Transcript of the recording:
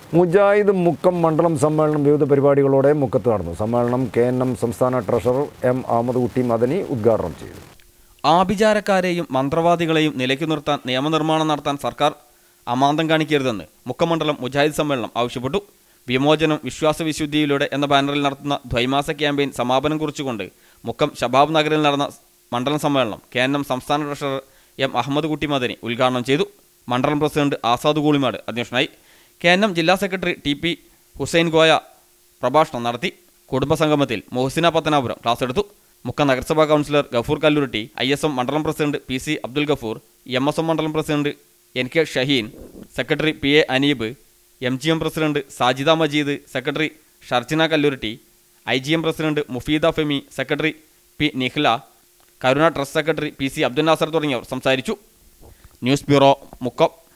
മുജാഹിദ് മുക്കം മണ്ഡലം സമ്മേളനം വിവിധ പരിപാടികളോടെ മുക്കത്ത് നടന്നു സമ്മേളനം കെ എൻ എം സംസ്ഥാന ട്രഷറർ എം അഹമ്മദ് കുട്ടി മദനി ഉദ്ഘാടനം ചെയ്തു ആഭിചാരക്കാരെയും മന്ത്രവാദികളെയും നിലയ്ക്കു നിർത്താൻ നിയമനിർമ്മാണം നടത്താൻ സർക്കാർ അമാന്തം കാണിക്കരുതെന്ന് മുഖമണ്ഡലം മുജാഹിദ് സമ്മേളനം ആവശ്യപ്പെട്ടു വിമോചനം വിശ്വാസവിശുദ്ധിയിലൂടെ എന്ന ബാനറിൽ നടത്തുന്ന ദ്വൈമാസ ക്യാമ്പയിൻ സമാപനം കുറിച്ചുകൊണ്ട് മുക്കം ശബാബ് നഗറിൽ നടന്ന മണ്ഡലം സമ്മേളനം കെ എൻ എം സംസ്ഥാന ട്രഷറർ എം അഹമ്മദ് കുട്ടി മദനി ഉദ്ഘാടനം ചെയ്തു മണ്ഡലം പ്രസിഡന്റ് ആസാദ് കൂളിമാട് അധ്യക്ഷനായി കെ എൻ എം ജില്ലാ secretary T P Hussain Goya പ്രഭാഷണം നടത്തി കുടുംബസംഗമത്തിൽ മോഹസിന പത്തനാപുരം ക്ലാസ് എടുത്തു മുക്ക നഗരസഭാ councillor Gafoor Kalluruthi I S M മണ്ഡലം president P C Abdul Gafoor M S M മണ്ഡലം president N K Shaheen secretary P A Aneeb M G M president Sajida Majeed secretary ഷർജിന കല്ലുരുട്ടി I G M president Mufeeda Femi secretary P Nihla Karuna trust secretary P C Abdul Nasar തുടങ്ങിയവർ സംസാരിച്ചു news bureau Mukkam